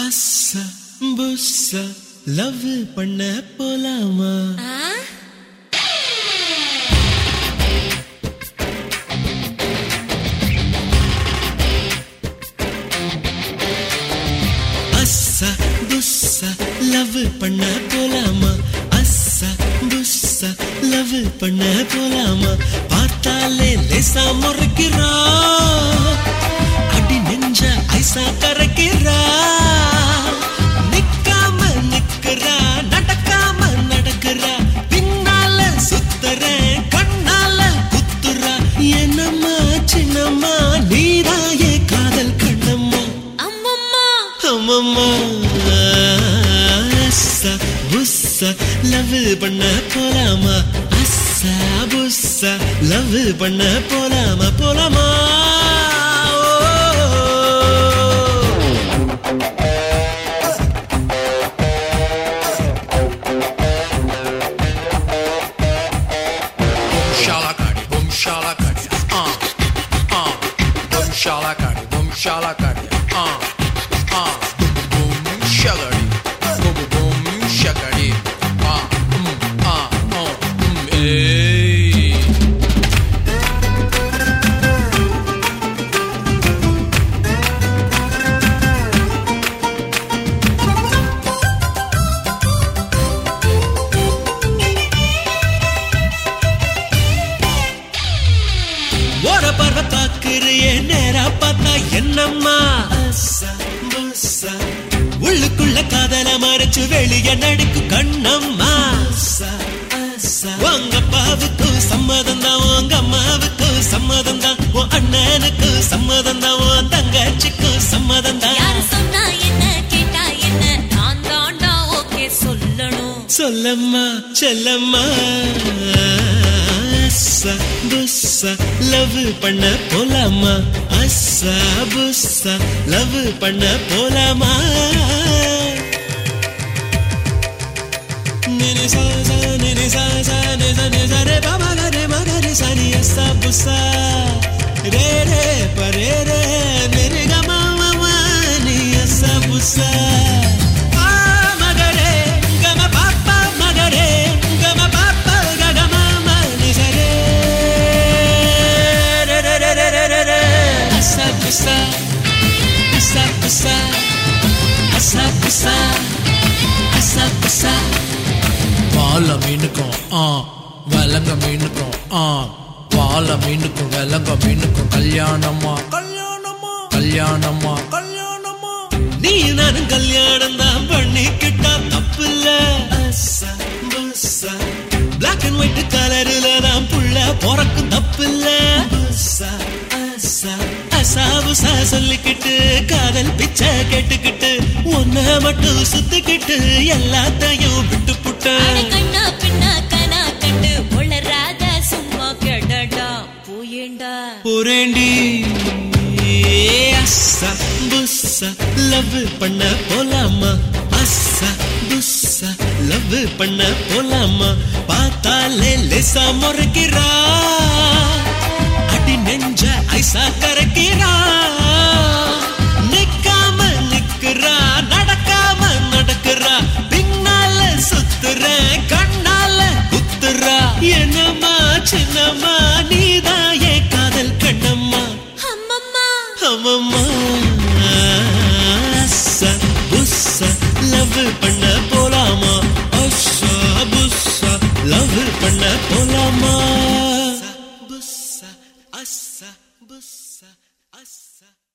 அஸ்ஸா புஸ்ஸா love பண்ண போலாமா ஆ? அஸ்ஸா புஸ்ஸா love பண்ண போலாமா அஸ்ஸா புஸ்ஸா லவ் பண்ண போலாமா பார்த்தாலே லேசா முறைக்கிறா அடி நெஞ்ச ஐசா கரைக்கிறா நிக்காம நிக்கிறா நடக்காம நடக்கிறா பின்னால சுத்துற கண்ணால குத்துறா என்னம்மா சின்னம்மா நீராயே காதல் கண்ணம்மா அம்மம்மா அம்மம்மா அஸ்ஸா புஸ்ஸா லவ் பண்ண போலாமா அஸ்ஸா புஸ்ஸா லவ் பண்ண போலாமா போலாமா ஓ. shalakari, boom shalakari, uh, uh, boom shalakari, boom shalakari, uh, uh, boom boom shagari, boom boom boom shagari, uh, mm, uh, uh, mm, hey. ஓர பர்வ பாக்குறியே நேரா பார்த்தா என்னம்மா அஸ்ஸா, புஸ்ஸா. உள்ளுக்குள்ள காதல மறைச்சு வெளிய நடிக்கு கண்ணம்மா அஸ்ஸா, அஸ்ஸா. உங்க அப்பாவுக்கும் சம்மதம் தான் உங்க அம்மாவுக்கும் சம்மதம் தான் உன் அண்ணனுக்கும் சம்மதம் தான் உன் தங்கச்சிக்கும் சம்மதம் தான் யாரு சொன்னா என்ன கேட்டா என்ன நான் தாண்டா ஓகே சொல்லணும் சொல்லம்மா செல்லம்மா அஸ்ஸா புஸ்ஸா லவ் பண்ண போலாமா அஸ்ஸா புஸ்ஸா லவ் பண்ண போலாமா நினி சா சா நினி சா சா நி சா நி சா ரே பா மா கா ரே மா கா ரே சா நி அஸ்ஸா புஸ்ஸா ரே ரே ப ரே ரே நிரி க மா மா மா நி அஸ்ஸா புஸ்ஸா பா மா கா ரே க மா பா பா மா கா ரே க மா பா பா க க மா மா நி சா ரே ரே ரே ரே ரே ரே ரே ரே அஸ்ஸா புஸ்ஸா அஸ்ஸா புஸ்ஸா அஸ்ஸா புஸ்ஸா அஸ்ஸா புஸ்ஸா பால மீனுக்கும் ஆ விலங்க மீனுக்கும் ஆ பால மீனுக்கும் விலங்க மீனுக்கும் கல்யாணமா கல்யாணமா கல்யாணமா கல்யாணமா நீ நானும் கல்யாணம் தான் பண்ணிக்கிட்டா தப்பு இல்ல பிளாக் அண்ட் ஒயிட் கலர்ல தான் புள்ள பிறக்கும் தப்பு இல்ல அசாபுசா சொல்லிக்கிட்டு காதல் பிச்சை கேட்டுக்கிட்டு ஒன்ன மட்டும் சுத்திக்கிட்டு எல்லாத்தையும் விட்டு அட புட்டேன் கண்ணா பின்னா கனா கண்டு உளராத சும்மா கெடடா போயேண்டா போரேண்டி அஸ்ஸா புஸ்ஸா லவ் பண்ண போலாமா அஸ்ஸா புஸ்ஸா லவ் பண்ண போலாமா பார்த்தாலே லேசா முறைக்கிறா அடி நெஞ்ச ஐசா கரைக்கிறா நிக்காம நிக்கிறா நடக்காம நடக்கிறா பின்னால சுத்துற கண்ணால குத்துறா என்னம்மா சின்னம்மா நீதாயே காதல் கண்ணம்மா அம்மம்மா அம்மம்மா அஸ்ஸா புஸ்ஸா லவ் பண்ண போலாமா அஸ்ஸா புஸ்ஸா லவ் பண்ண போலாமா புஸ்ஸா அஸ்ஸா புஸ்ஸா அஸ்ஸா